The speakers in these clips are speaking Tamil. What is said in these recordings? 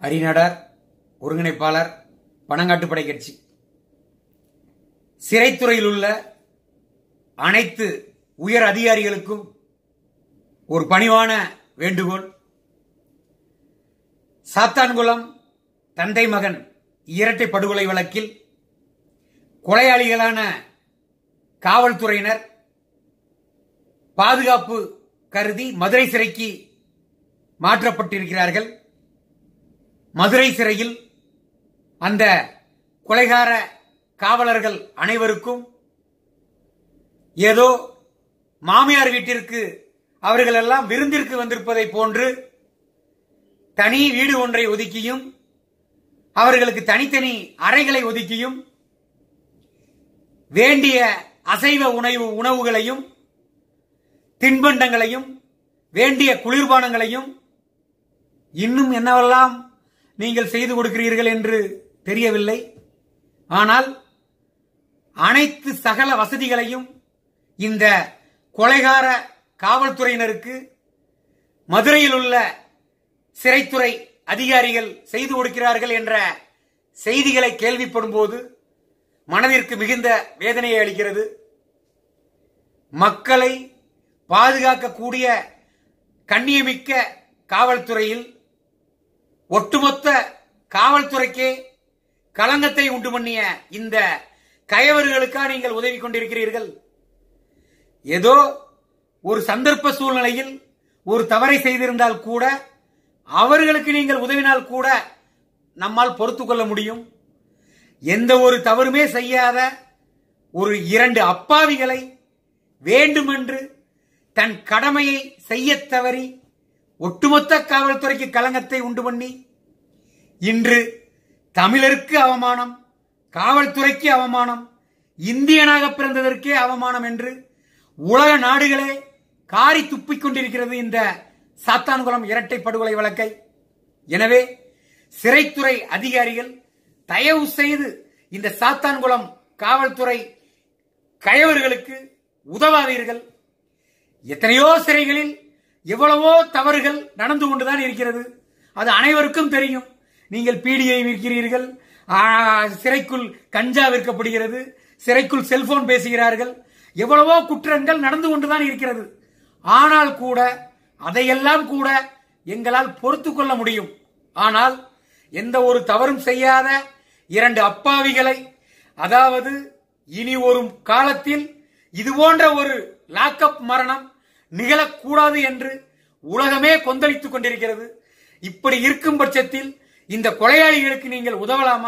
அரிநடர் ஒருங்கிணைப்பாளர் பனங்காட்டுப்படை கட்சி சிறைத்துறையில் உள்ள அனைத்து உயர் அதிகாரிகளுக்கும் ஒரு பணிவான வேண்டுகோள் சாத்தான்குளம் தந்தை மகன் இரட்டை படுகொலை வழக்கில் கொலையாளிகளான காவல்துறையினர் பாதுகாப்பு கருதி மதுரை சிறைக்கு மாற்றப்பட்டிருக்கிறார்கள் மதுரை சிறையில் அந்த கொலைகார காவலர்கள் அனைவருக்கும் ஏதோ மாமியார் வீட்டிற்கு அவர்கள் எல்லாம் விருந்திற்கு வந்திருப்பதை போன்று தனி வீடு ஒன்றை ஒதுக்கியும் அவர்களுக்கு தனித்தனி அறைகளை ஒதுக்கியும் வேண்டிய அசைவ உணவு உணவுகளையும் தின்பண்டங்களையும் வேண்டிய குளிர்பானங்களையும் இன்னும் என்னவெல்லாம் நீங்கள் செய்து கொடுக்கிறீர்கள் என்று தெரியவில்லை ஆனால் அனைத்து சகல வசதிகளையும் இந்த கொலைகார காவல்துறையினருக்கு மதுரையில் உள்ள சிறைத்துறை அதிகாரிகள் செய்து கொடுக்கிறார்கள் என்ற செய்திகளை கேள்விப்படும் போது மனதிற்கு மிகுந்த வேதனையை அளிக்கிறது மக்களை பாதுகாக்கக்கூடிய கண்ணியமிக்க காவல்துறையில் ஒட்டுமொத்த காவல்துறைக்கே களங்கத்தை உண்டு பண்ணிய இந்த கயவர்களுக்கா நீங்கள் உதவி கொண்டிருக்கிறீர்கள் ஏதோ ஒரு சந்தர்ப்ப சூழ்நிலையில் ஒரு தவறை செய்திருந்தால் கூட அவர்களுக்கு நீங்கள் உதவினால் கூட நம்மால் பொறுத்து கொள்ள முடியும் எந்த ஒரு தவறுமே செய்யாத ஒரு இரண்டு அப்பாவிகளை வேண்டுமென்று தன் கடமையை செய்யத் தவறி ஒட்டுமொத்த காவல்துறைக்கு களங்கத்தை உண்டு பண்ணி இன்று தமிழருக்கு அவமானம் காவல்துறைக்கு அவமானம் இந்தியனாக பிறந்ததற்கே அவமானம் என்று உலக நாடுகளே காரி துப்பிக் கொண்டிருக்கிறது இந்த சாத்தான்குளம் இரட்டை படுகொலை வழக்கை எனவே சிறைத்துறை அதிகாரிகள் தயவு செய்து இந்த சாத்தான்குளம் காவல்துறை கயவர்களுக்கு உதவாதீர்கள் எத்தனையோ சிறைகளில் எவ்வளவோ தவறுகள் நடந்து கொண்டுதான் இருக்கிறது அது அனைவருக்கும் தெரியும் நீங்கள் பீடியை விற்கிறீர்கள் ஆ, சிறைக்குள் கஞ்சா விற்கப்படுகிறது சிறைக்குள் செல்போன் பேசுகிறார்கள் எவ்வளவோ குற்றங்கள் நடந்து கொண்டுதான் இருக்கிறது ஆனால் கூட அதையெல்லாம் கூட எங்களால் பொறுத்து கொள்ள முடியும் ஆனால் எந்த ஒரு தவறும் செய்யாத இரண்டு அப்பாவிகளை அதாவது இனி ஒரு காலத்தில் இது போன்ற ஒரு லாக்அப் மரணம் நிகழக்கூடாது என்று உலகமே கொந்தளித்துக் கொண்டிருக்கிறது இப்படி இருக்கும் பட்சத்தில் இந்த கொலையாளிகளுக்கு நீங்கள் உதவலாமா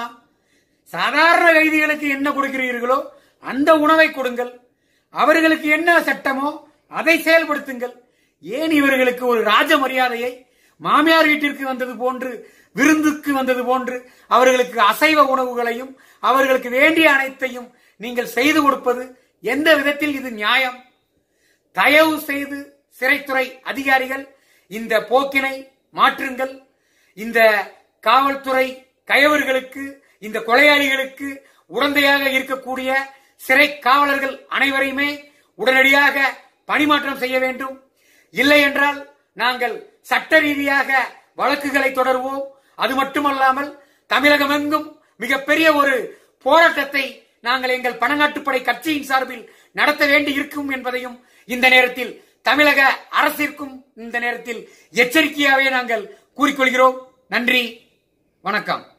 சாதாரண கைதிகளுக்கு என்ன கொடுக்கிறீர்களோ அந்த உணவை கொடுங்கள் அவர்களுக்கு என்ன சட்டமோ அதை செயல்படுத்துங்கள் ஏன் இவர்களுக்கு ஒரு ராஜ மரியாதையை மாமியார் வீட்டிற்கு வந்தது போன்று விருந்துக்கு வந்தது போன்று அவர்களுக்கு அசைவ உணவுகளையும் அவர்களுக்கு வேண்டிய அனைத்தையும் நீங்கள் செய்து கொடுப்பது எந்த விதத்தில் இது நியாயம் தயவு செய்து சிறைத்துறை அதிகாரிகள் இந்த போக்கினை மாற்றுங்கள் இந்த காவல்துறை கயவர்களுக்கு இந்த கொலையாளிகளுக்கு உடந்தையாக இருக்கக்கூடிய சிறை காவலர்கள் அனைவரையுமே உடனடியாக பணிமாற்றம் செய்ய வேண்டும் இல்லை என்றால் நாங்கள் சட்ட ரீதியாக வழக்குகளை தொடர்வோம் அது மட்டுமல்லாமல் தமிழகமெங்கும் மிகப்பெரிய ஒரு போராட்டத்தை நாங்கள் எங்கள் பணங்காட்டுப்படை கட்சியின் சார்பில் நடத்த வேண்டி இருக்கும் என்பதையும் இந்த நேரத்தில் தமிழக அரசிற்கும் இந்த நேரத்தில் எச்சரிக்கையாகவே நாங்கள் கூறிக்கொள்கிறோம் நன்றி வணக்கம்